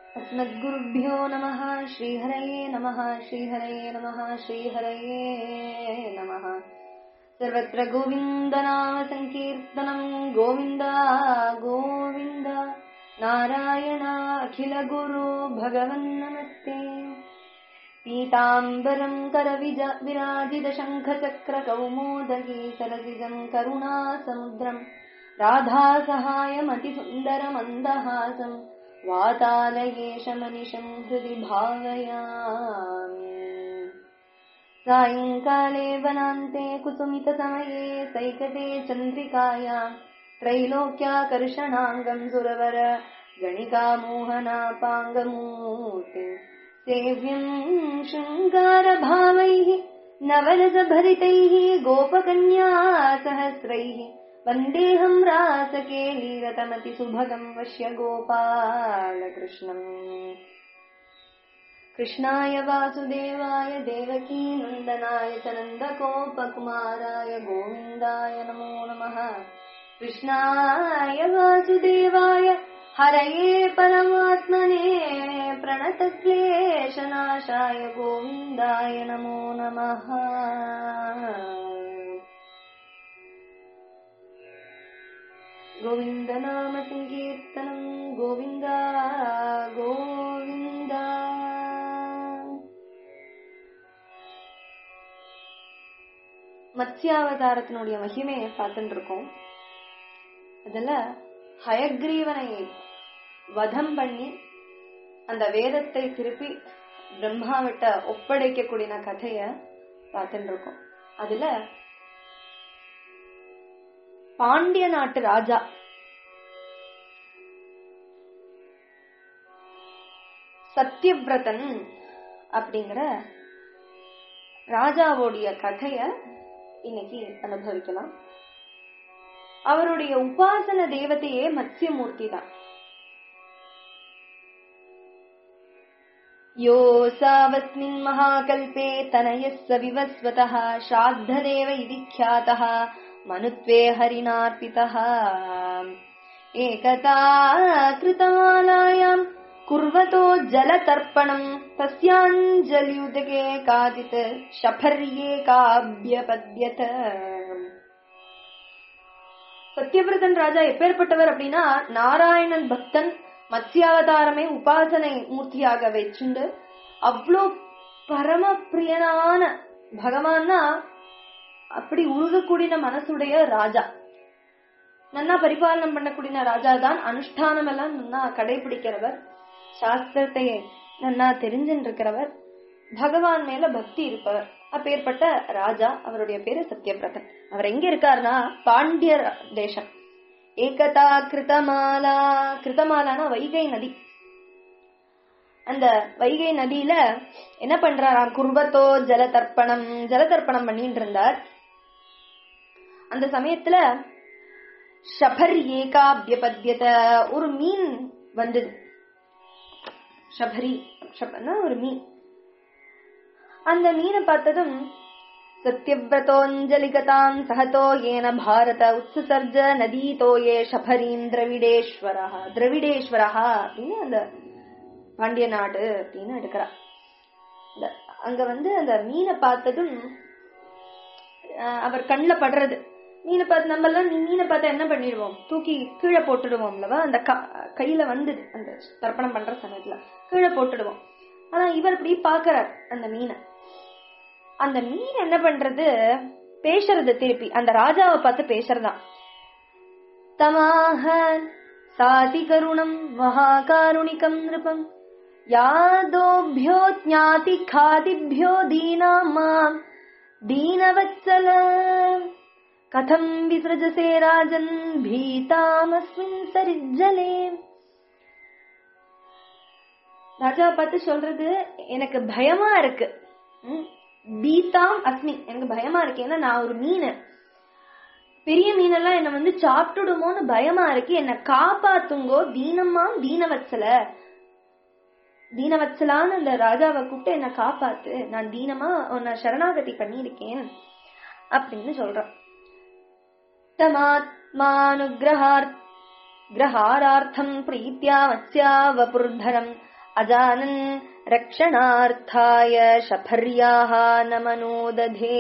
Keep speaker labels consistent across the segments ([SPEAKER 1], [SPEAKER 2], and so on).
[SPEAKER 1] अस्मद्गुरुभ्यो नमः श्रीहरये नमः श्रीहरये नमः श्रीहरये नमः सर्वत्र गोविन्दनाम सङ्कीर्तनम् गोविन्द गोविन्द नारायण अखिलगुरु भगवन्नमस्ते पीताम्बरम् करविज विराजितशङ्खचक्रकौमोदगी सरसिजम् करुणासमुद्रम् राधासहायमतिसुन्दरमन्दहासम् वातालयेशमनिशम् हृदि भावयामि सायङ्काले वनान्ते कुसुमितसमये सैकते चन्द्रिकायाम् त्रैलोक्याकर्षणाङ्गम् सुरवर गणिकामोहनापाङ्गमूर्तिम् सेव्यम् शृङ्गारभावैः नवरसभरितैः गोपकन्या सहस्रैः वन्देऽहम् रासकेलीरतमतिसुभगम् वश्य गोपालकृष्णम् कृष्णाय वासुदेवाय देवकीनन्दनाय च नन्दकोपकुमाराय गोविन्दाय नमो नमः कृष्णाय वासुदेवाय हरये परमात्मने प्रणतक्लेशनाशाय गोविन्दाय नमो नमः गोविन्दनाम सङ्कीर्तनम् गोविन्द गोविन्द மத்ஸ்யாவதாரத்தினுடைய மகிமையை பார்த்துட்டு இருக்கோம் அதுல ஹயக்ரீவனை வதம் பண்ணி அந்த வேதத்தை திருப்பி பிரம்மாவிட்ட ஒப்படைக்கக்கூடிய கதைய பார்த்துட்டு இருக்கோம் அதுல பாண்டிய நாட்டு ராஜா சத்யவிரதன் அப்படிங்கிற ராஜாவுடைய கதைய இன்னைக்கு அனுபவிக்கலாம் அவருடைய உபாசன தேவதையே மத்ஸ்யமூர்த்தி தான் योऽसावस्मिन् महाकल्पे तनयः स विवस्वतः श्राद्धदेव इति ख्यातः मनुत्वे हरिणार्पितः एकता कृतमालायाम् कुर्वतो जलतर्पणम् तस्याञ्जल्युदके काचित् शफर्ये काव्यपद्यत சத்யவிரதன் ராஜா எப்பேற்பட்டவர் அப்படின்னா நாராயணன் பக்தன் மத்ஸ்யாவதாரமே உபாசனை மூர்த்தியாக வச்சுண்டு அவ்வளோ பரம பிரியனான பகவான்னா அப்படி உருகக்கூடிய மனசுடைய ராஜா நன்னா பரிபாலனம் பண்ணக்கூடிய ராஜா தான் அனுஷ்டானம் எல்லாம் நன்னா கடைபிடிக்கிறவர் சாஸ்திரத்தை நன்னா தெரிஞ்சுட்டு இருக்கிறவர் பகவான் மேல பக்தி இருப்பவர் அப்பேற்பட்ட ராஜா அவருடைய பேரு சத்யபிரதன் அவர் எங்க இருக்காருன்னா பாண்டிய தேசம் ஏகதா கிருதமாலா கிருதமாலானா வைகை நதி அந்த வைகை நதியில என்ன பண்றாராம் குர்பத்தோ ஜலதர்ப்பணம் ஜலதர்ப்பணம் பண்ணிட்டு இருந்தார் அந்த சமயத்துல ஷபர் ஏகாபியபத்தியத ஒரு மீன் வந்தது ஷபரி ஷபர்னா ஒரு மீன் அந்த மீனை பார்த்ததும் सत्यव्रतोऽञ्जलिगताम् सहतो येन भारत उत्ससर्ज नदीतो ये शफरीम् திரவிடேஸ்வரः திரவிடேஸ்வரः அப்படின்னு அந்த பாண்டிய நாடு அப்படின்னு எடுக்கிறா அங்க வந்து அந்த மீனை பார்த்ததும் அவர் கண்ணில் படுறது மீனை பார்த்து நம்ம எல்லாம் மீனை பார்த்தா என்ன பண்ணிடுவோம் தூக்கி கீழே போட்டுடுவோம் அல்லவா அந்த கையில வந்தது அந்த தர்ப்பணம் பண்ற சமயத்துல கீழே போட்டுடுவோம் ஆனா இவர் இப்படி பாக்குறார் அந்த மீனை அந்த மீன் என்ன பண்றது பேசுறது திருப்பி அந்த ராஜாவை பார்த்து பேசுறதான் தமாக சாதி கருணம் மகாகாருணிகம் நிருபம் யாதோபியோ ஜாதி காதிபியோ தீனா மாம் தீனவத்சல கதம் விசிரஜசே ராஜன் பீதாமஸ்மின் சரிஜலே ராஜா பார்த்து சொல்றது எனக்கு பயமா இருக்கு பீதாம் அஸ்மி எனக்கு பயமா இருக்கு ஏன்னா நான் ஒரு மீன் பெரிய மீனெல்லாம் என்ன வந்து சாப்பிட்டுடுமோன்னு பயமா இருக்கு என்ன காப்பாத்துங்கோ தீனம்மா தீனவத்சல தீனவத்சலான்னு அந்த ராஜாவை கூப்பிட்டு என்ன காப்பாத்து நான் தீனமா உன்னை சரணாகதி பண்ணியிருக்கேன் அப்படின்னு சொல்றான் தமாத்மானுகிரகார் கிரகாரார்த்தம் பிரீத்தியா மத்ஸ்யாவபுர்தரம் அஜானன் ரக்ஷணார்த்தாய ஷபர்யாக நமனோததே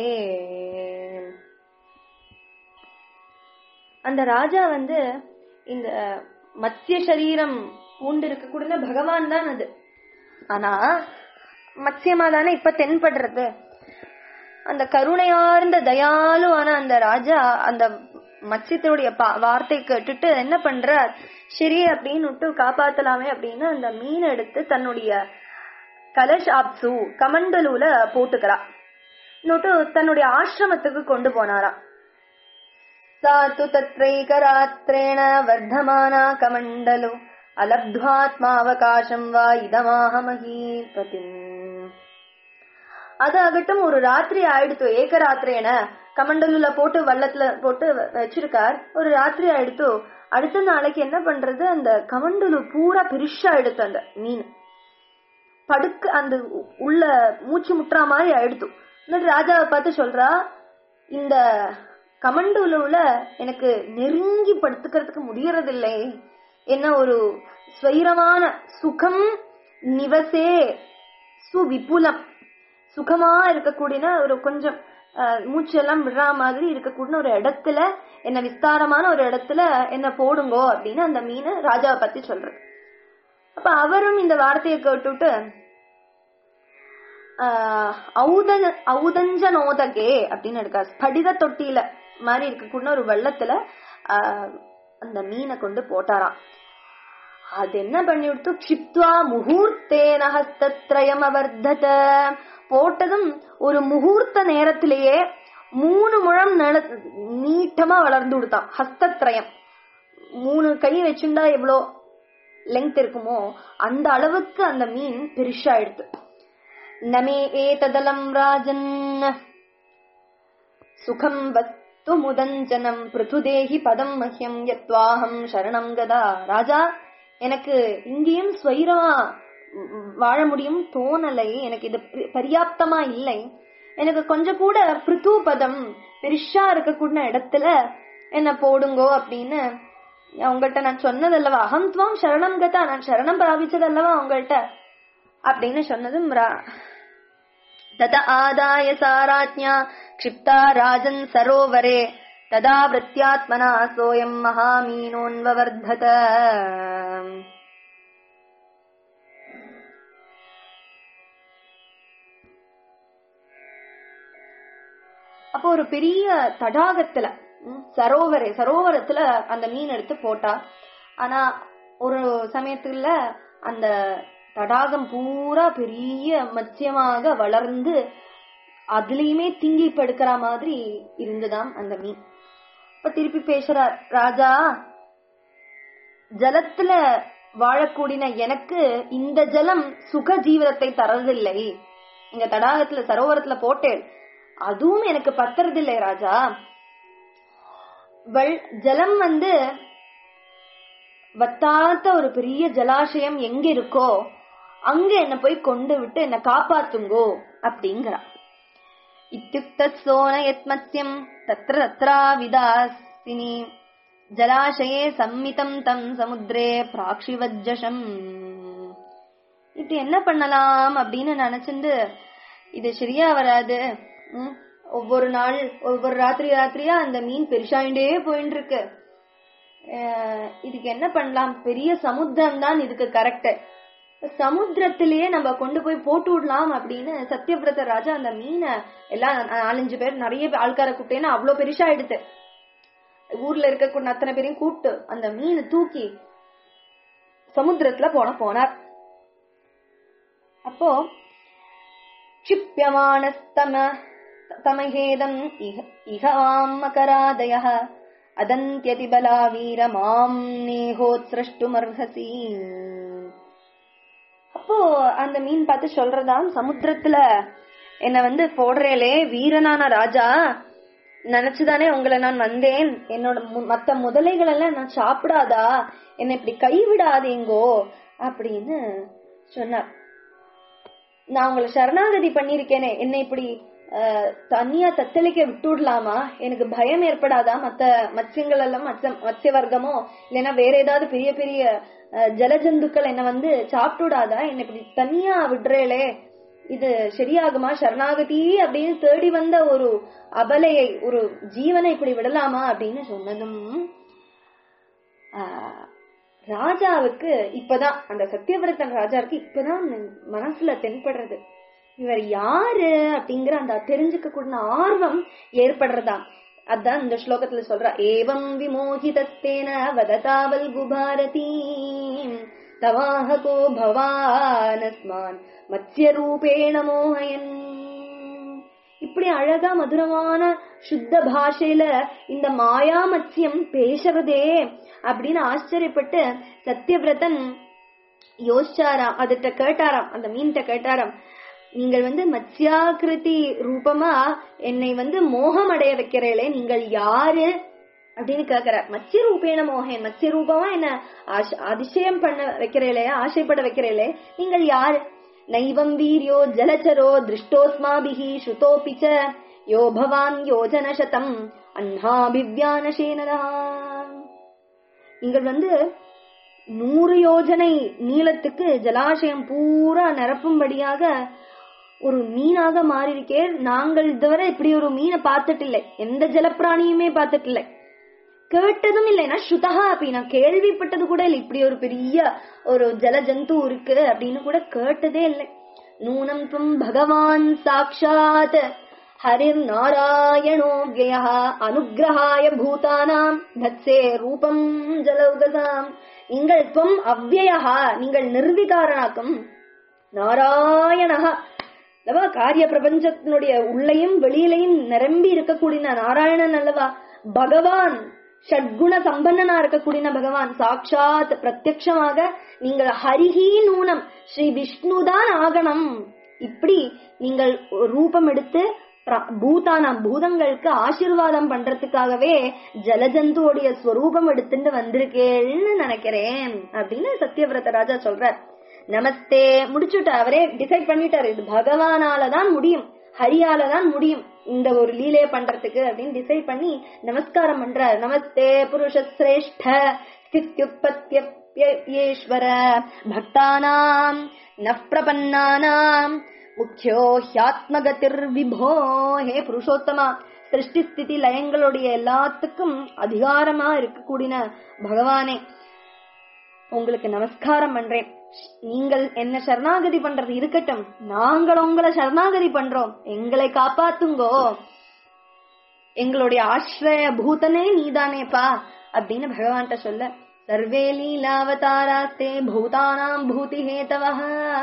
[SPEAKER 1] அந்த ராஜா வந்து இந்த மத்திய சரீரம் பூண்டு இருக்கக்கூடிய பகவான் தான் அது ஆனா மத்தியமா தானே இப்ப தென்படுறது அந்த கருணையார்ந்த தயாலுவான அந்த ராஜா அந்த மத்ஸ்யத்தினுடைய பா- வார்த்தை கேட்டுட்டு என்ன பண்றார் சரி அப்படின்னு விட்டு காப்பாத்தலாமே அப்படின்னு அந்த மீன் எடுத்து தன்னுடைய கலஷ் ஆப்சு கமண்டலூல போட்டுக்கிறா இன்னொட்டு தன்னுடைய ஆசிரமத்துக்கு கொண்டு போனாராம் सा तु तत्रैकरात्रेण वर्धमाना कमण्डलो अलब्ध्वात्मावकाशं वा இதமாஹமஹீபதிம் அதாகட்டும் ஒரு ராத்திரி ஆயிடுத்து ஏகராத்திரேன கமண்டலுல போட்டு வள்ளத்துல போட்டு வ- வச்சிருக்கார் ஒரு ராத்திரி ஆயிடுத்து அடுத்த நாளைக்கு என்ன பண்றது அந்த கமண்டலு பூரா பெருசா எடுத்து அந்த மீன் படுக்க அந்த உ- உள்ள மூச்சு முட்டுற மாதிரி ஆயிடுத்து എന്നിട്ട് ராஜாவை பார்த்து சொல்றா இந்த கமண்டூலுல எனக்கு நெருங்கி படுத்துக்கிறதுக்கு முடியறதில்லை என்ன ஒரு ஸ்வைரமான சுகம் நிவசே சுவிபுலம் சுகமா இருக்கக்கூடிய ஒரு கொஞ்சம் அஹ், மூச்செல்லாம் விடுற மாதிரி இருக்கக்கூடிய ஒரு இடத்துல என்ன விஸ்தாரமான ஒரு இடத்துல என்ன போடுங்கோ அப்படின்னு அந்த மீனை ராஜாவை பத்தி சொல்றது அப்ப அவரும் இந்த வார்த்தையை கேட்டுட்டு ஆஹ், ஔதஞ்ச ஔதஞ்ச நோதகே அப்படின்னு இருக்கா ஸ்படிக தொட்டியில மாதிரி இருக்கக்கூடிய ஒரு வெள்ளத்துல ஆஹ், அந்த மீனை கொண்டு போட்டாராம் அது என்ன பண்ணி விட்டு க்ஷிப்துவா முகூர்த்தேன ஹஸ்தத்ரயம் அவர்தத போட்டதும் ஒரு முகூர்த்த நேரத்திலேயே மூணு முழம் நில நீட்டமா வளர்ந்து கொடுத்தான் ஹஸ்தத்ரயம் மூணு கை வச்சுண்டா எவ்வளோ லெங்த் இருக்குமோ அந்த அளவுக்கு அந்த மீன் பெருசா எடுத்து நமே ஏததலம் ராஜன் சுகம் வஸ்து முதஞ்சனம் பிருதுதேகி பதம் மஹ்யம் யத்வாஹம் சரணம் கதா ராஜா எனக்கு இங்கேயும் ஸ்வைரமா ம், வாழ முடியும் தோணலை எனக்கு இது பரி- பர்யாப்தமா இல்லை எனக்கு கொஞ்சம் கூட பிருத்து பதம் பெருசா இருக்கக்கூடிய இடத்துல என்ன போடுங்கோ அப்படின்னு உங்கள்கிட்ட நான் சொன்னதல்லவா அகம் துவாம் சரணம் கதா நான் சரணம் பிராபிச்சதல்லவா உங்கள்கிட்ட அப்படின்னு சொன்னதும் ரா- तत आदाय सा राज्ञा क्षिप्ता राजन् सरोवरे तदा वृत्त्यात्मना सोऽयम् महामीनोऽन्ववर्धत அப்போ ஒரு பெரிய தடாகத்துல ம், சரோவரே சரோவரத்துல அந்த மீன் எடுத்து போட்டா ஆனா ஒரு சமயத்துல அந்த தடாகம் பூரா பெரிய மத்யமாக வளர்ந்து அதுலயுமே திங்கி படுக்கிற மாதிரி இருந்துதாம் அந்த மீன் இப்ப திருப்பி பேசுறார் ராஜா ஜலத்துல வாழக்கூடிய எனக்கு இந்த ஜலம் சுக ஜீவனத்தை தரதில்லை இங்க தடாகத்துல சரோவரத்துல போட்டேன் அதுவும் எனக்கு பத்துறதில்லை ராஜா வள் ஜலம் வந்து வத்தாத்த ஒரு பெரிய ஜலாசயம் எங்க இருக்கோ அங்க என்ன போய் கொண்டு விட்டு என்ன காப்பாத்துங்கோ அப்படிங்கிறா இத்தியுக்த சோன யத்மத்யம் தத்ர தத்ரா விதாசினி ஜலாசயே சம்மிதம் தம் சமுத்திரே பிராக்ஷிவஜஷம் இப்படி என்ன பண்ணலாம் அப்படின்னு நினைச்சிருந்து இது சரியா வராது ம், ஒவ்வொரு நாள் ஒவ்வொரு ராத்திரி ராத்திரியா அந்த மீன் பெருசாயிண்டே போயின்னு இருக்கு அஹ், இதுக்கு என்ன பண்ணலாம் பெரிய சமுத்திரம் தான் இதுக்கு கரெக்ட் சமுத்திரத்திலேயே நம்ம கொண்டு போய் போட்டு விடலாம் அப்படின்னு சத்யபிரத ராஜா அந்த மீனை எல்லாம் நாலஞ்சு பேர் நிறைய ஆள்கார கூப்பிட்டேன்னா அவ்வளவு பெருசா எடுத்து ஊர்ல இருக்கக்கூடிய அத்தனை பேரையும் கூப்பிட்டு அந்த மீனை தூக்கி சமுத்திரத்துல போன போனார் அப்போ क्षिप्यमाणस्तम तमहेदम् इह इहाम् मकरादयः अदन्त्यतिबला वीर माम् நேகோத்ஸ்ரஷ்டுமர்ஹசி அப்போ அந்த மீன் பார்த்து சொல்றதாம் சமுத்திரத்துல என்ன வந்து போடுறேலே வீரனான ராஜா நினைச்சுதானே உங்களை நான் வந்தேன் என்னோட மு- மத்த முதலைகள் எல்லாம் நான் சாப்பிடாதா என்னை இப்படி கைவிடாதீங்கோ அப்படின்னு சொன்னார் நான் உங்களை சரணாகதி பண்ணிருக்கேனே என்னை இப்படி அஹ், தனியா தத்தளிக்க விட்டுடலாமா எனக்கு பயம் ஏற்படாதா மத்த மத்ஸ்யங்கள் எல்லாம் மத்ய மத்ய வர்க்கமோ இல்லைன்னா வேற ஏதாவது பெரிய பெரிய அஹ், ஜலஜந்துக்கள் என்ன வந்து சாப்பிட்டுடாதா என்ன இப்படி தனியா விடுறேளே இது சரியாகுமா சரணாகதி அப்படின்னு தேடி வந்த ஒரு அபலையை ஒரு ஜீவனை இப்படி விடலாமா அப்படின்னு சொன்னதும் ஆஹ், ராஜாவுக்கு இப்பதான் அந்த சத்தியவிரதன் ராஜாவுக்கு இப்பதான் மனசுல தென்படுறது இவர் யாரு அப்படிங்கிற அந்த தெரிஞ்சுக்க கூடின ஆர்வம் ஏற்படுறதாம் அதான் இந்த ஸ்லோகத்துல சொல்றா ஏவம் விமோகிதஸ்தேன வததாவல் குபாரதி தவாஹகோ பவானஸ்மான் மத்ய ரூபேண மோகயன் இப்படி அழகா மதுரமான சுத்த பாஷையில இந்த மாயா மத்யம் பேசுறதே அப்படின்னு ஆச்சரியப்பட்டு சத்யவிரதன் யோசிச்சாராம் அதுட்ட கேட்டாராம் அந்த மீன்கிட்ட கேட்டாராம் நீங்கள் வந்து மத்யாகிருதி ரூபமா என்னை வந்து மோகம் அடைய வைக்கிறீங்களே நீங்கள் யாரு அப்படின்னு கேக்குறார் மத்ய ரூபேன மோகன் மத்ய ரூபமா என்ன ஆச- அதிசயம் பண்ண வைக்கிறீங்களே ஆசைப்பட வைக்கிறீங்களே நீங்கள் யாரு நைவம் வீரியோ ஜலச்சரோ திருஷ்டோஸ்மாபிஹி ஸ்ருதோபி ச யோ பவான் யோஜன சதம் அன்னாபிவ்யானசேனதா நீங்கள் வந்து நூறு யோஜனை நீளத்துக்கு ஜலாசயம் பூரா நிரப்பும்படியாக ஒரு மீனாக மாறியிருக்கே நாங்கள் இதுவரை இப்படி ஒரு மீனை பார்த்துட்டு இல்லை எந்த ஜலப்பிராணியுமே பார்த்துட்டு இல்லை கேட்டதும் இல்லைன்னா ஸ்ருதா அப்படி நான் கேள்விப்பட்டது கூட இல்லை இப்படி ஒரு பெரிய ஒரு ஜல ஜந்து இருக்கு அப்படின்னு கூட கேட்டதே இல்லை நூனம் துவம் பகவான் சாட்சாத் ஹரிர் நாராயணோ விய அனுகிரகாய பூதானாம் தத்சே ரூபம் ஜலௌகசாம் நீங்கள் துவம் அவ்வயா நீங்கள் நிர்விகாரனாக்கும் நாராயணஹா அல்லவா காரிய பிரபஞ்சத்தினுடைய உள்ளையும் வெளியிலையும் நிரம்பி இருக்கக்கூடிய நாராயணன் அல்லவா பகவான் ஷட்குண சம்பன்னனா இருக்கக்கூடிய பகவான் சாட்சாத் பிரத்யக்ஷமாக நீங்கள் ஹரிஹி நூனம் ஸ்ரீ விஷ்ணு தான் ஆகணும் இப்படி நீங்கள் ரூபம் எடுத்து பிர- பூதானாம் பூதங்களுக்கு ஆசீர்வாதம் பண்றதுக்காகவே ஜலஜந்துவோடைய ஸ்வரூபம் எடுத்துட்டு வந்திருக்கேன்னு நினைக்கிறேன் அப்படின்னு சத்யவிரத ராஜா சொல்றார் நமஸ்தே முடிச்சுட்டு அவரே டிசைட் பண்ணிட்டாரு இது பகவானாலதான் முடியும் ஹரியால தான் முடியும் இந்த ஒரு லீலைய பண்றதுக்கு அப்படின்னு டிசைட் பண்ணி நமஸ்காரம் பண்றார் நமஸ்தே புருஷ சிரேஷ்ட ஸ்தித்யுற்பத்தியேஸ்வர பக்தானாம் நப்பிரபன்னானாம் முக்கியோ ஹியாத்மகதிர் விபோ ஹே புருஷோத்தமா சிருஷ்டி ஸ்திதி லயங்களுடைய எல்லாத்துக்கும் அதிகாரமா இருக்கக்கூடிய பகவானே உங்களுக்கு நமஸ்காரம் பண்றேன் நீங்கள் என்ன சரணாகதி பண்றது இருக்கட்டும் நாங்கள் உங்களை சரணாகதி பண்றோம் எங்களை காப்பாத்துங்கோ எங்களுடைய ஆசிரய பூதனே நீதானேப்பா அப்படின்னு பகவான்கிட்ட சொல்ல சர்வே லீலாவதாராஸ்தே பூதானாம் பூதி ஹேதவஹ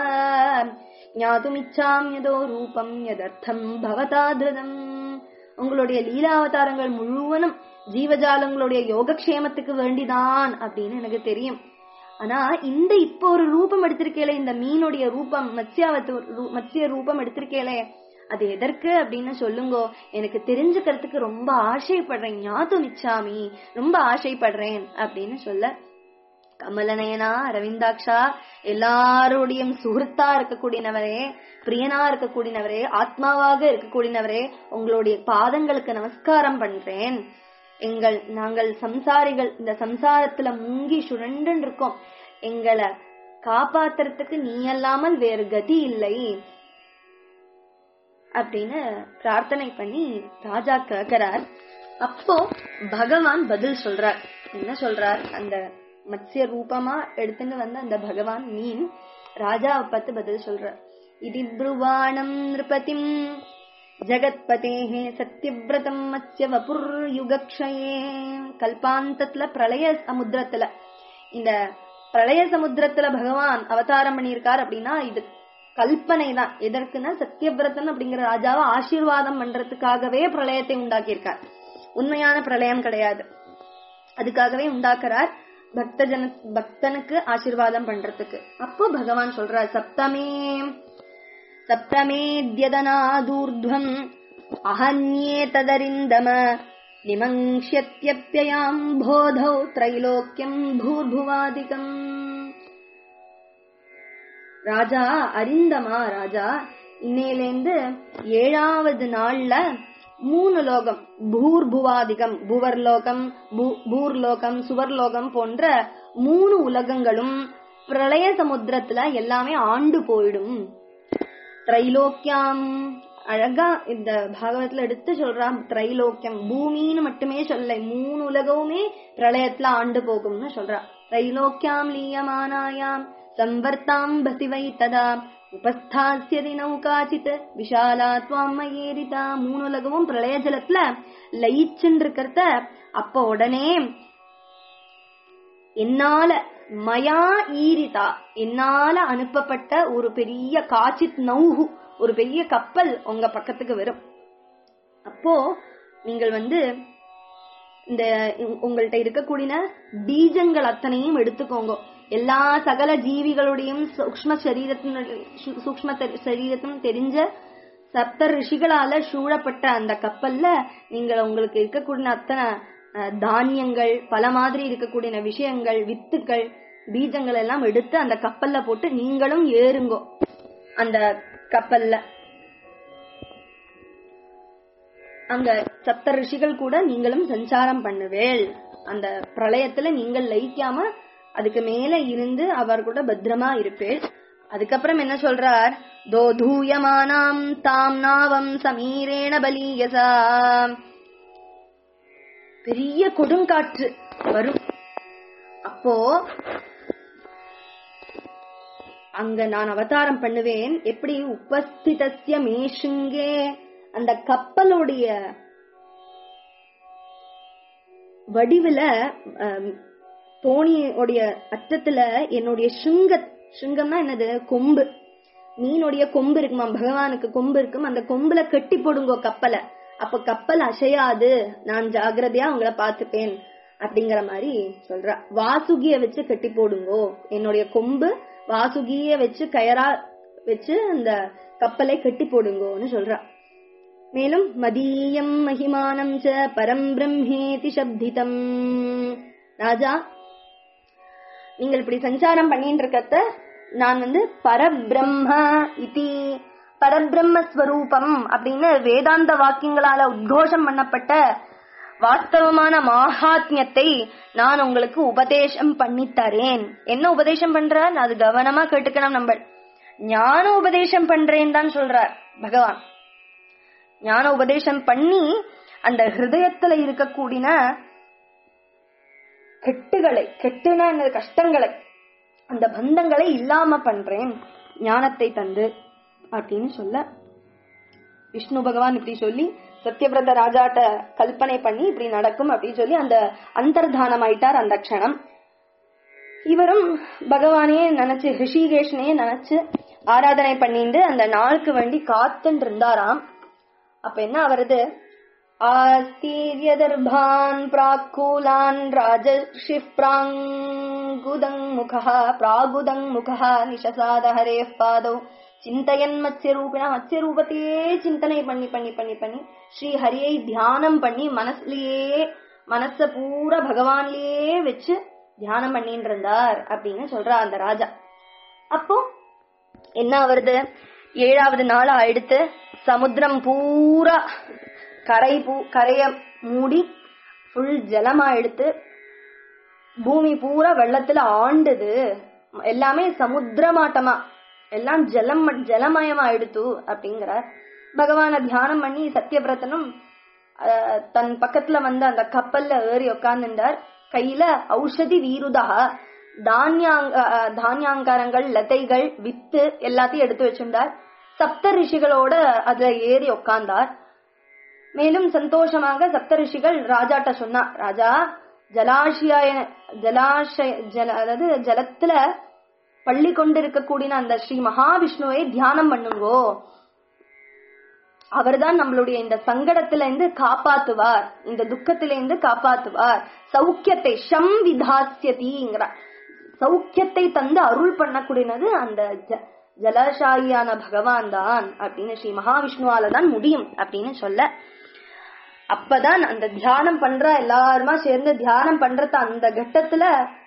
[SPEAKER 1] ஞாதுமிச்சாம் யதோ ரூபம் யதர்த்தம் பவதா திருதம் உங்களுடைய லீலாவதாரங்கள் முழுவதும் ஜீவஜாலங்களுடைய யோகக்ஷேமத்துக்கு வேண்டிதான் அப்படின்னு எனக்கு தெரியும் ஆனா இந்த இப்போ ஒரு ரூபம் எடுத்திருக்கேளே இந்த மீனுடைய ரூபம் மத்ஸ்யாவத்து ரூ- மத்ஸ்ய ரூபம் எடுத்திருக்கேளே அது எதற்கு அப்படின்னு சொல்லுங்கோ எனக்கு தெரிஞ்சுக்கிறதுக்கு ரொம்ப ஆசைப்படுறேன் ஞாபகம் இச்சாமி ரொம்ப ஆசைப்படுறேன் அப்படின்னு சொல்ல கமலநயனா அரவிந்தாக்ஷா எல்லாருடையும் சுகிருத்தா இருக்கக்கூடியனவரே பிரியனா இருக்கக்கூடியனவரே ஆத்மாவாக இருக்கக்கூடியனவரே உங்களுடைய பாதங்களுக்கு நமஸ்காரம் பண்றேன் எங்கள் நாங்கள் சம்சாரிகள் இந்த சம்சாரத்துல முங்கி சுழண்டு இருக்கோம் எங்களை காப்பாத்துறதுக்கு நீ அல்லாமல் வேறு கதி இல்லை அப்படின்னு பிரார்த்தனை பண்ணி ராஜா கேக்குறார் அப்போ பகவான் பதில் சொல்றார் என்ன சொல்றார் அந்த மத்ஸ்ய ரூபமா எடுத்துன்னு வந்த அந்த பகவான் மீன் ராஜாவை பார்த்து பதில் சொல்றார் இது ப்ருவாணம் நிருபதிம் ஜகத்பதேஹே சத்யவிரதம் மத்ய வபுர் யுகக்ஷயே கல்பாந்தத்துல பிரளய சமுத்திரத்துல இந்த பிரளய சமுத்திரத்துல பகவான் அவதாரம் பண்ணியிருக்கார் அப்படின்னா இது கல்பனை தான் எதற்குன்னா சத்யவிரதன் அப்படிங்கிற ராஜாவை ஆசீர்வாதம் பண்றதுக்காகவே பிரளயத்தை உண்டாக்கியிருக்கார் உண்மையான பிரளயம் கிடையாது அதுக்காகவே உண்டாக்குறார் பக்த ஜன பக்தனுக்கு ஆசீர்வாதம் பண்றதுக்கு அப்போ பகவான் சொல்றார் சப்தமே சப்தமேத்யதனாதூர்ध्वम् அஹன்யே ததரிந்தம நிமங்ஷ்யத்யப்யயாம் போதௌ த்ரைலோக்கியம் பூர்புவாதிகம் ராஜா அரிந்தமா ராஜா இன்னையிலேந்து ஏழாவது நாள்ல மூணு லோகம் பூர்புவாதிகம் புவர்லோகம் பூ- பூர்லோகம் சுவர்லோகம் போன்ற மூணு உலகங்களும் பிரளய சமுத்திரத்துல எல்லாமே ஆண்டு போயிடும் திரைலோக்கியம் அழகா இந்த பாகவத்துல எடுத்து சொல்றான் திரைலோக்கியம் பூமின்னு மட்டுமே சொல்ல மூணு உலகமுமே பிரளயத்துல ஆண்டு போகும்னு சொல்றா திரைலோக்கியாம் லீயமானாயாம் சம்வர்த்தாம் பசிவை ததா உபஸ்தாசியதி நௌகாச்சித் விஷாலா துவாம் மயேரிதா மூணு உலகமும் பிரளய ஜலத்துல லயிச்சுன்னு இருக்கிறத அப்ப உடனே என்னால மயா ஈரிதா என்னால அனுப்பப்பட்ட ஒரு பெரிய காச்சித் நௌஹு ஒரு பெரிய கப்பல் உங்க பக்கத்துக்கு வரும் அப்போ நீங்கள் வந்து இந்த உ- உங்கள்ட்ட இருக்கக்கூடிய பீஜங்கள் அத்தனையும் எடுத்துக்கோங்க எல்லா சகல ஜீவிகளுடையும் சூக்ஷ்ம சரீரத்தின் சு- சூக்ஷ்ம தெ- சரீரத்தின் தெரிஞ்ச சப்த ரிஷிகளால சூழப்பட்ட அந்த கப்பல்ல நீங்கள் உங்களுக்கு இருக்கக்கூடிய அத்தனை அஹ், தானியங்கள் பல மாதிரி இருக்கக்கூடிய விஷயங்கள் வித்துக்கள் பீஜங்கள் எல்லாம் எடுத்து அந்த கப்பல்ல போட்டு நீங்களும் ஏறுங்கோ அந்த கப்பல்ல அங்க சப்த ரிஷிகள் கூட நீங்களும் சஞ்சாரம் பண்ணுவேள் அந்த பிரளயத்துல நீங்கள் லயிக்காம அதுக்கு மேல இருந்து அவர் கூட பத்திரமா இருப்பேள் அதுக்கப்புறம் என்ன சொல்றார் தோ தூயமானாம் தாம் நாவம் சமீரேண பலீயசா பெரிய கொடுங்காற்று வரும் அப்போ அங்க நான் அவதாரம் பண்ணுவேன் எப்படி உபஸ்திதஸ்ய மேஷுங்கே அந்த கப்பலுடைய வடிவுல அம், தோணியோடைய அச்சத்துல என்னுடைய சுங்க சுங்கம்னா என்னது கொம்பு மீனுடைய கொம்பு இருக்குமா பகவானுக்கு கொம்பு இருக்கும் அந்த கொம்புல கட்டி போடுங்கோ கப்பலை அப்ப கப்பல் அசையாது நான் ஜாகிரதையா உங்களை பார்த்துப்பேன் அப்படிங்கிற மாதிரி சொல்றா வாசுகிய வச்சு கட்டி போடுங்கோ என்னுடைய கொம்பு வாசுகிய வச்சு கயரா வச்சு அந்த கப்பலை கட்டி போடுங்கோன்னு சொல்றா மேலும் மதீயம் மகிமானம் ச பரம் பிரம்மேதி சப்திதம் ராஜா நீங்கள் இப்படி சஞ்சாரம் பண்ணிட்டு இருக்கத்த நான் வந்து பரபிரம்ம இதி பரபிரம்ம ஸ்வரூபம் அப்படின்னு வேதாந்த வாக்கியங்களால உத்கோஷம் பண்ணப்பட்ட வாஸ்தவமான மாஹாத்மியத்தை நான் உங்களுக்கு உபதேசம் பண்ணித் தரேன் என்ன உபதேசம் பண்றார் அது கவனமா கேட்டுக்கணும் நம்ம ஞான உபதேசம் பண்றேன் தான் சொல்றார் பகவான் ஞான உபதேசம் பண்ணி அந்த ஹிருதயத்துல இருக்கக்கூடிய கெட்டுகளை கெட்டுனா என்ன கஷ்டங்களை அந்த பந்தங்களை இல்லாம பண்றேன் ஞானத்தை தந்து அப்படின்னு சொல்ல விஷ்ணு பகவான் இப்படி சொல்லி சத்யபிரத ராஜாட்ட கல்பனை பண்ணி இப்படி நடக்கும் அப்படின்னு சொல்லி அந்த அந்தர்தானம் ஆயிட்டார் அந்த க்ஷணம் இவரும் பகவானே நினைச்சு ரிஷிகேஷனே நினைச்சு ஆராதனை பண்ணிட்டு அந்த நாளுக்கு வேண்டி காத்துட்டு இருந்தாராம் அப்ப என்ன வருது ஆஸ்தீரியதர்பான் பிராக்கூலான் ராஜர்ஷி பிராங்குதங் முகா பிராகுதங் முகா நிஷசாத ஹரே பாதௌ சிந்தையன் மத்ய ரூபினா மத்ய ரூபத்தையே சிந்தனை பண்ணி பண்ணி பண்ணி பண்ணி ஸ்ரீ ஹரியை தியானம் பண்ணி மனசுலயே மனச பூரா பகவான்லயே வச்சு தியானம் பண்ணிட்டு இருந்தார் அப்படின்னு சொல்றா அந்த ராஜா அப்போ என்ன வருது ஏழாவது நாள் ஆயிடுத்து சமுத்திரம் பூரா கரை பூ கரைய மூடி ஃபுல் ஜலமா எடுத்து பூமி பூரா வெள்ளத்துல ஆண்டுது எல்லாமே சமுத்திரமாட்டமா எல்லாம் ஜலம் ஜலமயமா ஆயிடுத்து அப்படிங்கிறார் பகவான தியானம் பண்ணி சத்யபிரதனும் அஹ், தன் பக்கத்துல வந்து அந்த கப்பல்ல ஏறி உட்கார்ந்துட்டார் கையில ஔஷதி வீருதா தானியாங்க அஹ், தானியாங்காரங்கள் லதைகள் வித்து எல்லாத்தையும் எடுத்து வச்சிருந்தார் சப்த ரிஷிகளோட அதுல ஏறி உட்கார்ந்தார் மேலும் சந்தோஷமாக சப்த ரிஷிகள் ராஜாட்ட சொன்னா ராஜா ஜலாஷய ஜலாஷய ஜல அதாவது ஜலத்துல பள்ளி கொண்டு இருக்கக்கூடிய அந்த ஸ்ரீ மகாவிஷ்ணுவை தியானம் பண்ணுங்கோ அவர்தான் நம்மளுடைய இந்த சங்கடத்துல இருந்து காப்பாத்துவார் இந்த துக்கத்தில இருந்து காப்பாத்துவார் சௌக்கியத்தை ஷம் விதாசியதிங்கிறார் சௌக்கியத்தை தந்து அருள் பண்ணக்கூடியது அந்த ஜ- ஜலசாயியான பகவான் தான் அப்படின்னு ஸ்ரீ மகாவிஷ்ணுவால தான் முடியும் அப்படின்னு சொல்ல அப்பதான் அந்த தியானம் பண்ற எல்லாருமா சேர்ந்து தியானம் பண்றத அந்த கட்டத்துல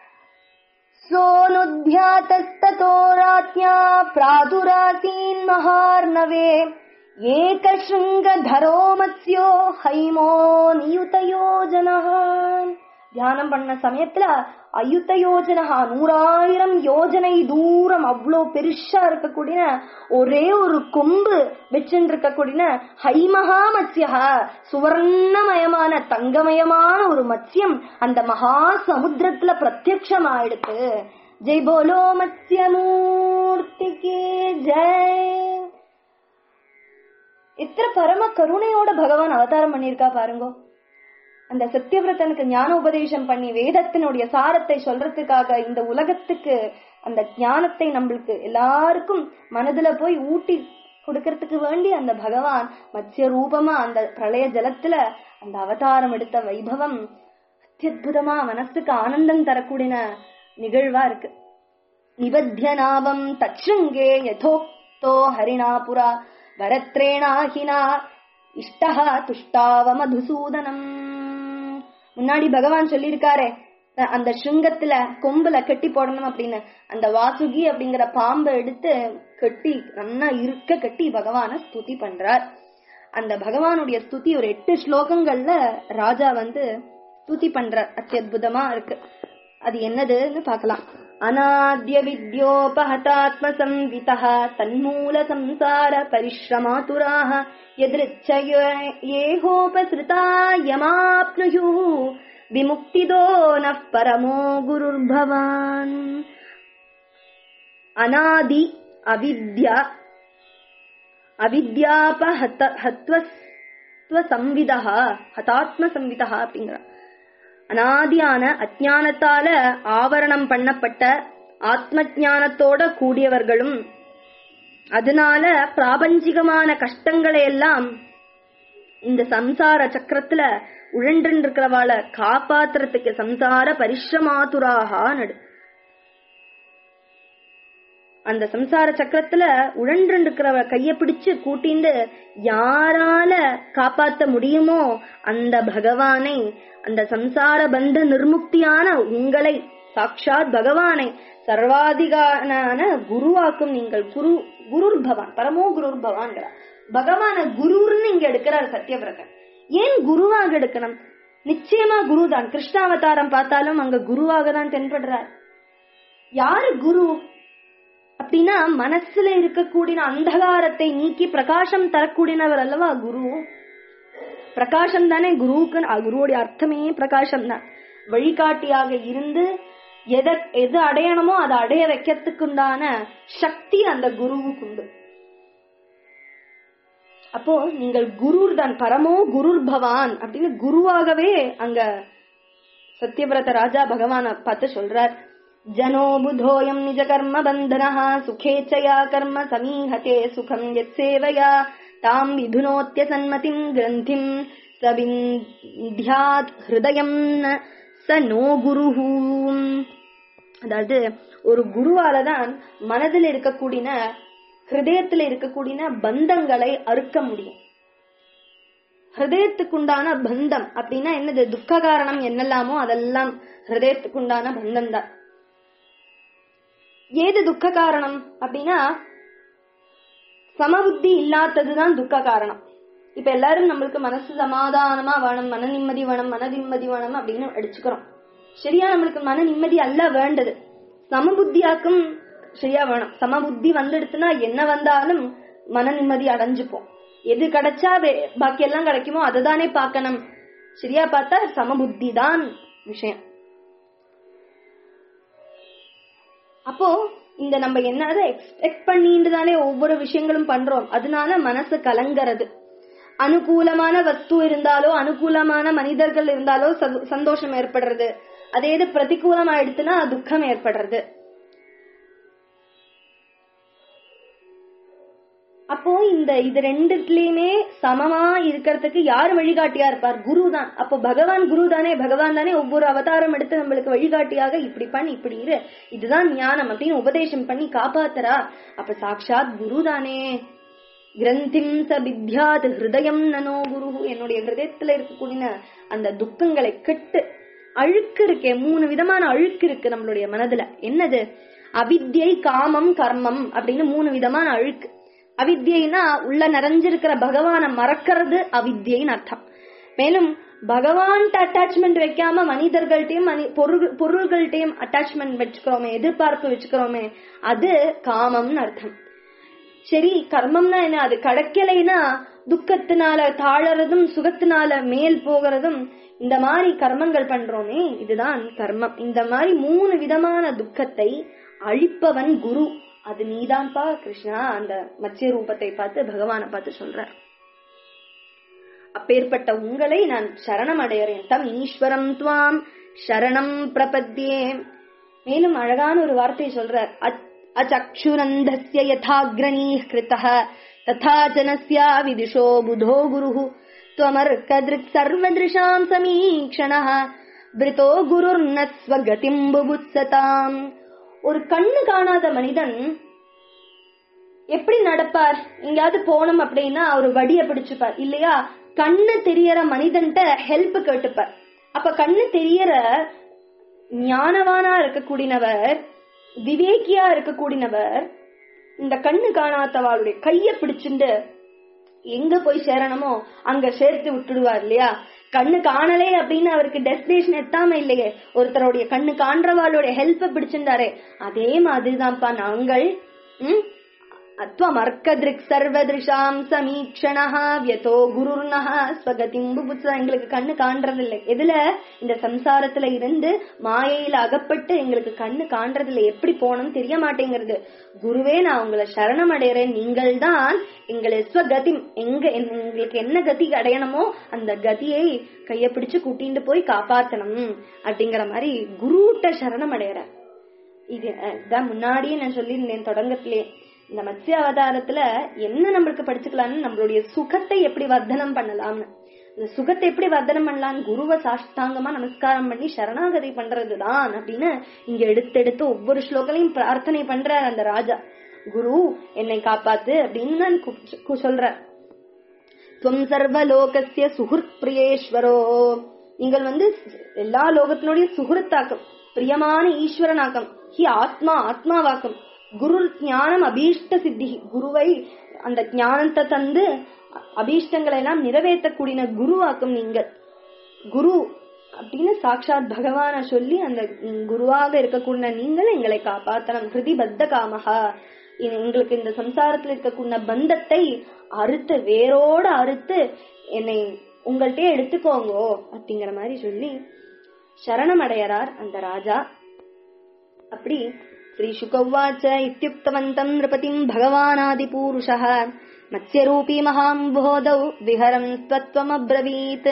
[SPEAKER 1] सोऽनुध्यातस्ततो राज्ञा प्रादुरासीन् महार्णवे ஏகசிருங்கதரோ மத்ஸ்யோ ஹைமோ நியுதயோ ஜனஹ தியானம் பண்ண சமயத்துல அயுத்த யோஜனஹா நூறாயிரம் யோஜனை தூரம் அவ்வளோ பெருசா இருக்கக்கூடிய ஒரே ஒரு கொம்பு வச்சுட்டு இருக்கக்கூடிய ஹைமகா மத்யஹா சுவர்ணமயமான தங்கமயமான ஒரு மத்யம் அந்த மகா சமுத்திரத்துல பிரத்யக்ஷமாயிடுத்து ஜெய் போலோ மத்யமூர்த்திக்கு ஜெய் இத்தனை பரம கருணையோட பகவான் அவதாரம் பண்ணியிருக்கா பாருங்க அந்த சத்தியவிரதனுக்கு ஞான உபதேசம் பண்ணி வேதத்தினுடைய சாரத்தை சொல்றதுக்காக இந்த உலகத்துக்கு அந்த ஞானத்தை நம்மளுக்கு எல்லாருக்கும் மனதுல போய் ஊட்டி கொடுக்கறதுக்கு வேண்டி அந்த பகவான் மத்திய ரூபமா அந்த பிரளய ஜலத்துல அந்த அவதாரம் எடுத்த வைபவம் அத்தியுதமா மனசுக்கு ஆனந்தம் தரக்கூடிய நிகழ்வா இருக்கு நிபத்தியநாவம் தச்சுங்கே யதோக்தோ ஹரிணாபுரா வரத்ரேணாஹினா இஷ்டஹா துஷ்டாவ மதுசூதனம் முன்னாடி பகவான் சொல்லியிருக்காரே அஹ் அந்த சுங்கத்துல கொம்புல கட்டி போடணும் அப்படின்னு அந்த வாசுகி அப்படிங்கிற பாம்பை எடுத்து கட்டி நல்லா இருக்க கட்டி பகவான ஸ்துதி பண்றார் அந்த பகவானுடைய ஸ்துதி ஒரு எட்டு ஸ்லோகங்கள்ல ராஜா வந்து ஸ்துதி பண்றார் அத்தியுதமா இருக்கு அது என்னதுன்னு பார்க்கலாம் அநாத்ய வித்யோபஹதாத்ம சம்விதः தன்மூல சம்சார பரிஷ்ரமாதுராः यदृच्छयेहोपसृता यमाप्नुयुः विमुक्तिदो नः परमो गुरुर्भवान् अनादि अविद्या அவித்யாபஹத ஹத்வசம்விதா ஹதாத்ம சம்விதா அப்படிங்கிற அனாதியான அஜானத்தால ஆவரணம் பண்ணப்பட்ட ஆத்ம ஞானத்தோட கூடியவர்களும் அதனால பிராபஞ்சிகமான கஷ்டங்களை எல்லாம் இந்த சம்சார சக்கரத்துல உழன்று இருக்கிறவாள காப்பாத்துறதுக்கு சம்சார பரிஷ்ரமாதுராக நடு அந்த சம்சார சக்கரத்துல உழன்று இருக்கிறவ கைய பிடிச்சு கூட்டிண்டு யாரால காப்பாத்த முடியுமோ அந்த பகவானை அந்த சம்சார பந்த நிர்முக்தியான உங்களை சாட்சாத் பகவானை சர்வாதிகான குருவாக்கும் நீங்கள் குரு குருர் பவான் பரமோ குருர் பவான்கிறார் பகவான குருன்னு இங்க எடுக்கிறார் சத்யவிரதன் ஏன் குருவாக எடுக்கணும் நிச்சயமா குருதான் கிருஷ்ணாவதாரம் பார்த்தாலும் அங்க குருவாக தான் தென்படுறார் யாரு குரு அப்படின்னா மனசுல இருக்கக்கூடிய அந்தகாரத்தை நீக்கி பிரகாசம் தரக்கூடியவர் அல்லவா குரு பிரகாசம் தானே குருவுக்கு அ- குருவோடைய அர்த்தமே பிரகாசம் தான் வழிகாட்டியாக இருந்து எதை எது அடையணுமோ அதை அடைய வைக்கிறதுக்குண்டான சக்தி அந்த குருவுக்கு உண்டு அப்போ நீங்கள் குருர் தான் பரமோ குருர் பவான் அப்படின்னு குருவாகவே அங்க சத்யவிரத ராஜா பகவான பார்த்து சொல்றார் ஜனோ புதோயம் நிஜ கர்ம பந்தனः சுகேச்சயா கர்ம சமீஹதே சுகம் யத் சேவையா தாம் விதுனோத்ய சன்மதிம் கிரந்திம் சவிந்தியாத் ஹிருதயம் ந ச நோ குருஹூ அதாவது ஒரு குருவால தான் மனதில் இருக்கக்கூடிய ஹிருதயத்துல இருக்கக்கூடிய பந்தங்களை அறுக்க முடியும் ஹிருதயத்துக்குண்டான பந்தம் அப்படின்னா என்னது துக்க காரணம் என்னெல்லாமோ அதெல்லாம் ஹிருதயத்துக்குண்டான பந்தம் தான் ஏது துக்க காரணம் அப்படின்னா சமபுத்தி இல்லாததுதான் துக்க காரணம் இப்ப எல்லாரும் நம்மளுக்கு மனசு சமாதானமா வேணும் மன நிம்மதி வேணும் மன நிம்மதி வேணும் அப்படின்னு அடிச்சுக்கிறோம் சரியா நம்மளுக்கு மன நிம்மதி அல்ல வேண்டது சமபுத்தியாக்கும் சரியா வேணும் சமபுத்தி வந்துடுச்சுன்னா என்ன வந்தாலும் மன நிம்மதி அடைஞ்சுப்போம் எது கிடைச்சா வே- பாக்கி எல்லாம் கிடைக்குமோ அதை தானே பார்க்கணும் சரியா பார்த்தா சமபுத்தி தான் விஷயம் அப்போ இந்த நம்ம என்னதை எக்ஸ்பெக்ட் பண்ணிட்டு தானே ஒவ்வொரு விஷயங்களும் பண்றோம் அதனால மனசு கலங்கறது அனுகூலமான வஸ்து இருந்தாலோ அனுகூலமான மனிதர்கள் இருந்தாலோ சந்தோ- சந்தோஷம் ஏற்படுறது அதே இது பிரதிகூலமா எடுத்துனா துக்கம் ஏற்படுறது அப்போ இந்த இது ரெண்டுலயுமே சமமா இருக்கிறதுக்கு யார் வழிகாட்டியா இருப்பார் குரு தான் அப்போ பகவான் குரு தானே பகவான் தானே ஒவ்வொரு அவதாரம் எடுத்து நம்மளுக்கு வழிகாட்டியாக இப்படி பண்ணி இப்படி இரு இதுதான் ஞானம் அப்படின்னு உபதேசம் பண்ணி காப்பாத்துறா அப்ப சாக்ஷாத் குரு தானே கிரந்திம் ச வித்யாத் ஹிருதயம் நனோ குரு என்னுடைய ஹிருதயத்துல இருக்கக்கூடிய அந்த துக்கங்களை கெட்டு அழுக்கு இருக்கே மூணு விதமான அழுக்கு இருக்கு நம்மளுடைய மனதுல என்னது அவித்யை காமம் கர்மம் அப்படின்னு மூணு விதமான அழுக்கு அவித்யைனா உள்ள நிறைஞ்சிருக்கிற பகவானை மறக்கிறது அவித்யைன்னு அர்த்தம் மேலும் பகவான்கிட்ட அட்டாச்மெண்ட் வைக்காம மனிதர்கள்ட்டையும் மனி பொருள் பொருள்கள்ட்டையும் அட்டாச்மெண்ட் வச்சுக்கிறோமே எதிர்பார்ப்பு வச்சுக்கிறோமே அது காமம்னு அர்த்தம் சரி கர்மம்னா என்ன அது கிடைக்கலைன்னா துக்கத்தினால தாழறதும் சுகத்தினால மேல் போகிறதும் இந்த மாதிரி கர்மங்கள் பண்றோமே இதுதான் கர்மம் இந்த மாதிரி மூணு விதமான துக்கத்தை அழிப்பவன் குரு அது நீதான்ப்பா கிருஷ்ணா அந்த மத்திய ரூபத்தை பார்த்து பகவானை பார்த்து சொல்றார் அப்பேற்பட்ட உங்களை நான் சரணம் அடையறேன் தம் ஈஸ்வரம் துவாம் சரணம் பிரபத்தியே மேலும் அழகான ஒரு வார்த்தையை சொல்றார் அச்சக்ஷுரந்தஸ்ய யதாக்ரணீः கிருத்தः ததா ஜனஸ்யா விதிஷோ புதோ குருः त्वमर्कदृक् सर्वदृशाम् समीक्षणः விருத்தோ குருர்ன ஸ்வகதிம் புபுத்சதாம் ஒரு கண்ணு காணாத மனிதன் எப்படி நடப்பார் எங்கேயாவது போனோம் அப்படின்னா அவர் வடிய பிடிச்சுப்பார் இல்லையா கண்ணு தெரியற மனிதன்ட்ட ஹெல்ப் கேட்டுப்பார் அப்ப கண்ணு தெரியற ஞானவானா இருக்கக்கூடியவர் விவேக்கியா இருக்கக்கூடியவர் இந்த கண்ணு காணாதவாளுடைய கைய பிடிச்சுண்டு எங்க போய் சேரணுமோ அங்க சேர்த்து விட்டுடுவார் இல்லையா கண்ணு காணலே அப்படின்னு அவருக்கு டெஸ்டினேஷன் எத்தாம இல்லையே ஒருத்தருடைய கண்ணு காண்றவாளுடைய ஹெல்ப் பிடிச்சிருந்தாரே அதே மாதிரிதான்ப்பா நாங்கள் உம் அத்வமர்க்கதிருக் சர்வதிருஷாம் சமீக்ஷணஹா வியதோ குருர்னஹா ஸ்வகதிம் புபுத்சா எங்களுக்கு கண்ணு காண்றதில்லை எதுல இந்த சம்சாரத்துல இருந்து மாயையில அகப்பட்டு எங்களுக்கு கண்ணு காண்றதில்லை எப்படி போனோம் தெரிய மாட்டேங்கிறது குருவே நான் உங்களை சரணம் அடைகிறேன் நீங்கள் தான் எங்களை ஸ்வகதி எங்க எங்களுக்கு என்ன கதி அடையணுமோ அந்த கதியை கைய பிடிச்சு கூட்டிட்டு போய் காப்பாத்தணும் அப்படிங்கிற மாதிரி குருட்ட சரணம் அடையிற இது இதான் முன்னாடியே நான் சொல்லியிருந்தேன் தொடங்கத்திலே இந்த மத்ஸ்ய அவதாரத்துல என்ன நம்மளுக்கு படிச்சுக்கலாம்னு நம்மளுடைய சுகத்தை எப்படி வர்த்தனம் பண்ணலாம்னு இந்த சுகத்தை எப்படி வர்த்தனம் பண்ணலாம்னு குருவை சாஷ்டாங்கமா நமஸ்காரம் பண்ணி சரணாகதி பண்றதுதான் அப்படின்னு இங்க எடுத்தெடுத்து ஒவ்வொரு ஸ்லோகலையும் பிரார்த்தனை பண்றார் அந்த ராஜா குரு என்னை காப்பாத்து அப்படின்னு சொல்ற துவம் சர்வலோகசிய சுகுர்த் பிரியேஸ்வரோ நீங்கள் வந்து எல்லா லோகத்தினுடைய சுகுருத்தாக்கம் பிரியமான ஈஸ்வரனாக்கம் ஹி ஆத்மா ஆத்மாவாக்கம் குரு ஞானம் அபீஷ்ட சித்தி குருவை அந்த ஞானத்தை தந்து அபீஷ்டங்களை எல்லாம் நிறைவேற்றக்கூடிய குருவாக்கும் நீங்கள் குரு அப்படின்னு சாட்சாத் பகவான சொல்லி அந்த குருவாக இருக்கக்கூடிய நீங்கள் எங்களை காப்பாத்தனம் ஹிருதி பத்த காமகா எங்களுக்கு இந்த சம்சாரத்துல இருக்கக்கூடிய பந்தத்தை அறுத்து வேரோட அறுத்து என்னை உங்கள்கிட்ட எடுத்துக்கோங்கோ அப்படிங்கிற மாதிரி சொல்லி சரணம் அடையறார் அந்த ராஜா அப்படி श्रीशुकौवाच इत्युक्तवन्तम् नृपतिम् भगवानादिपूरुषः मत्स्यरूपी महाम्बोधौ விஹரம் त्वत्वमब्रवीत्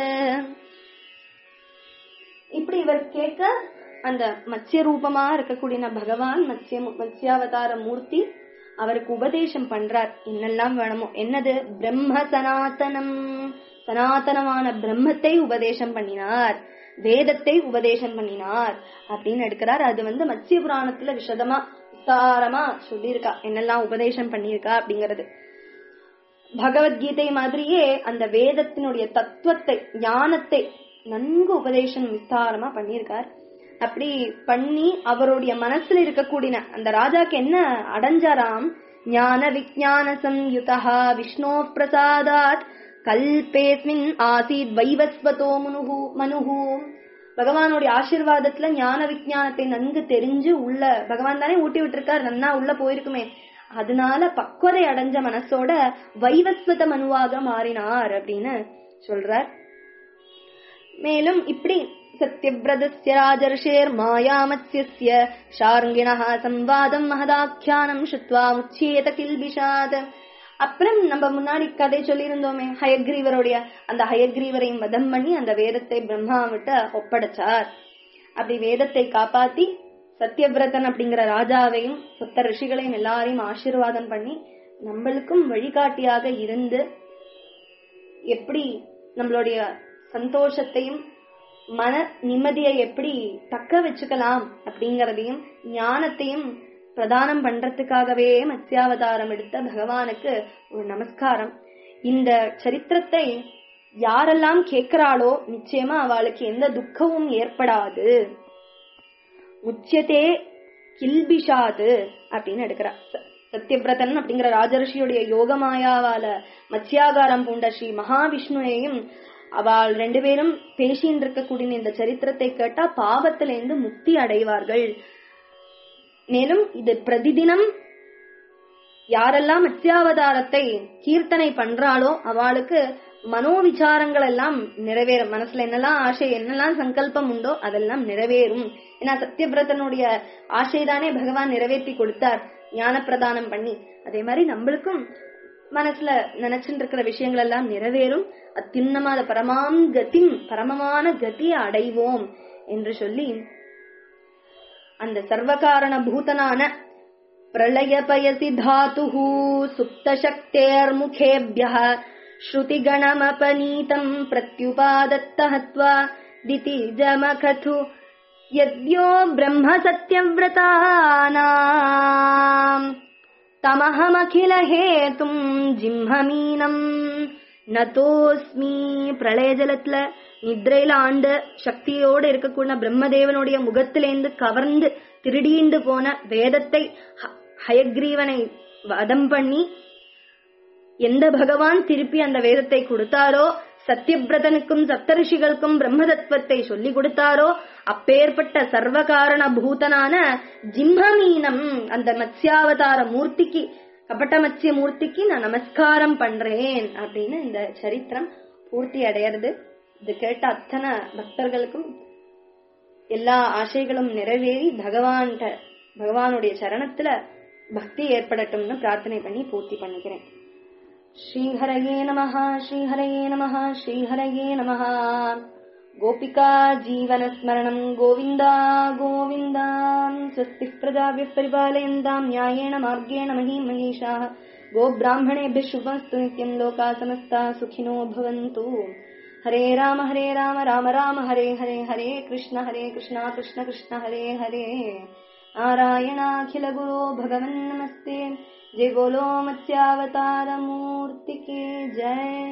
[SPEAKER 1] இப்படி இவர் கேட்க அந்த மத்ய ரூபமா இருக்கக்கூடிய பகவான் மத்ய மத்யாவதார மூர்த்தி அவருக்கு உபதேசம் பண்றார் என்னெல்லாம் வேணுமோ என்னது பிரம்ம சனாதனம் சனாதனமான பிரம்மத்தை உபதேசம் பண்ணினார் வேதத்தை உபதேசம் பண்ணினார் அப்படின்னு எடுக்கிறார் அது வந்து மத்ய புராணத்துல விஷதமா விசாரமா சொல்லியிருக்கா என்னெல்லாம் உபதேசம் பண்ணியிருக்கா அப்படிங்கறது பகவத்கீதை மாதிரியே அந்த வேதத்தினுடைய தத்துவத்தை ஞானத்தை நன்கு உபதேசம் விஸ்தாரமா பண்ணியிருக்கார் அப்படி பண்ணி அவருடைய மனசுல இருக்கக்கூடிய அந்த ராஜாக்கு என்ன அடைஞ்சாராம் ஞான விஜான சம்யுதா விஷ்ணோ பிரசாதாத் கல்பேஸ்மின் ஆசீத் வைவஸ்வதோ மனுகு மனுகு பகவானுடைய ஆசிர்வாதத்துல ஞான விஜயானத்தை நன்கு தெரிஞ்சு உள்ள பகவான் தானே ஊட்டி விட்டுருக்காரு நன்னா உள்ள போயிருக்குமே அதனால பக்குவதை அடைஞ்ச மனசோட வைவஸ்வத மனுவாக மாறினார் அப்படின்னு சொல்றார் மேலும் இப்படி சத்யவிரதஸ்ய ராஜர்ஷேர் மாயாமத்யஸ்ய ஷார்ங்கிணः சம்வாதம் மகதாக்கியானம் சுத்வா முச்சியேத கில்பிஷாத் அப்புறம் நம்ம முன்னாடி கதை சொல்லியிருந்தோமே ஹயக்ரீவருடைய அந்த ஹயக்ரீவரையும் வதம் பண்ணி அந்த வேதத்தை பிரம்மாவிட்ட ஒப்படைச்சார் அப்படி வேதத்தை காப்பாத்தி சத்யவிரதன் அப்படிங்கிற ராஜாவையும் சத்த ரிஷிகளையும் எல்லாரையும் ஆசீர்வாதம் பண்ணி நம்மளுக்கும் வழிகாட்டியாக இருந்து எப்படி நம்மளுடைய சந்தோஷத்தையும் மன நிம்மதியை எப்படி தக்க வச்சுக்கலாம் அப்படிங்கறதையும் ஞானத்தையும் பிரதானம் பண்றதுக்காகவே மத்ஸ்யாவதாரம் எடுத்த பகவானுக்கு ஒரு நமஸ்காரம் இந்த சரித்திரத்தை யாரெல்லாம் கேட்கிறாளோ நிச்சயமா அவளுக்கு எந்த துக்கமும் ஏற்படாது உச்சத்தே கில்பிஷாது அப்படின்னு எடுக்கிறா சத்யபிரதன் அப்படிங்கிற ராஜரிஷியுடைய யோகமாயாவால மத்ஸ்யாகாரம் பூண்ட ஸ்ரீ மகாவிஷ்ணுவையும் அவள் ரெண்டு பேரும் பேசின்னு இருக்கக்கூடிய இந்த சரித்திரத்தை கேட்டா பாவத்திலிருந்து முக்தி அடைவார்கள் மேலும் இது பிரதிதினம் யாரெல்லாம் மத்யாவதாரத்தை கீர்த்தனை பண்றாளோ அவளுக்கு மனோவிச்சாரங்கள் எல்லாம் நிறைவேறும் மனசுல என்னெல்லாம் ஆசை என்னெல்லாம் சங்கல்பம் உண்டோ அதெல்லாம் நிறைவேறும் ஏன்னா சத்யபிரதனுடைய ஆசைதானே பகவான் நிறைவேற்றி கொடுத்தார் ஞான பிரதானம் பண்ணி அதே மாதிரி நம்மளுக்கும் மனசுல நினைச்சுட்டு இருக்கிற விஷயங்கள் எல்லாம் நிறைவேறும் அத்தியுன்னமான பரமாம் கதி பரமமான கதியை அடைவோம் என்று சொல்லி அந்த சர்வகாரண பூதனான प्रलयपयसि धातुः सुप्तशक्तेर्मुखेभ्यः श्रुतिगणमपनीतम् प्रत्युपादत्त हत्वा दितिजमखथु यद्यो ब्रह्म सत्यव्रतानाम् तमहमखिल हेतुम् जिह्ममीनम् நதோஸ்மி பிரளய ஜலத்துல நித்ரையில ஆண்டு சக்தியோடு இருக்கக்கூடிய பிரம்மதேவனுடைய முகத்திலேந்து கவர்ந்து திருடீண்டு போன வேதத்தை ஹ- ஹயக்ரீவனை வதம் பண்ணி எந்த பகவான் திருப்பி அந்த வேதத்தை கொடுத்தாரோ சத்யபிரதனுக்கும் சப்தரிஷிகளுக்கும் பிரம்ம தத்துவத்தை சொல்லி கொடுத்தாரோ அப்பேற்பட்ட சர்வகாரண பூதனான ஜிம்மமீனம் அந்த மத்ஸ்யாவதார மூர்த்திக்கு கபட்ட மத்ஸ்ய மூர்த்திக்கு நான் நமஸ்காரம் பண்றேன் அப்படின்னு இந்த சரித்திரம் பூர்த்தி அடையிறது இது கேட்ட அத்தனை பக்தர்களுக்கும் எல்லா ஆசைகளும் நிறைவேறி பகவான்கிட்ட பகவானுடைய சரணத்துல பக்தி ஏற்படட்டும்னு பிரார்த்தனை பண்ணி பூர்த்தி பண்ணிக்கிறேன் श्रीहरये नमः श्रीहरये नमः श्रीहरये नमः गोपिका जीवनस्मरणम् गोविन्दा गोविन्दा स्वस्तिः प्रजाभ्यः परिपालयन्ताम् न्यायेण मार्गेण महीं महेशाः गोब्राह्मणेभ्यः शुभमस्तु नित्यम् लोका समस्ता सुखिनो भवन्तु हरे राम हरे राम राम राम हरे हरे हरे कृष्ण हरे कृष्ण कृष्ण कृष्ण हरे हरे नारायणाखिल गुरो भगवन् नमस्ते जय बोलो मत्स्यावतार मूर्ति की जय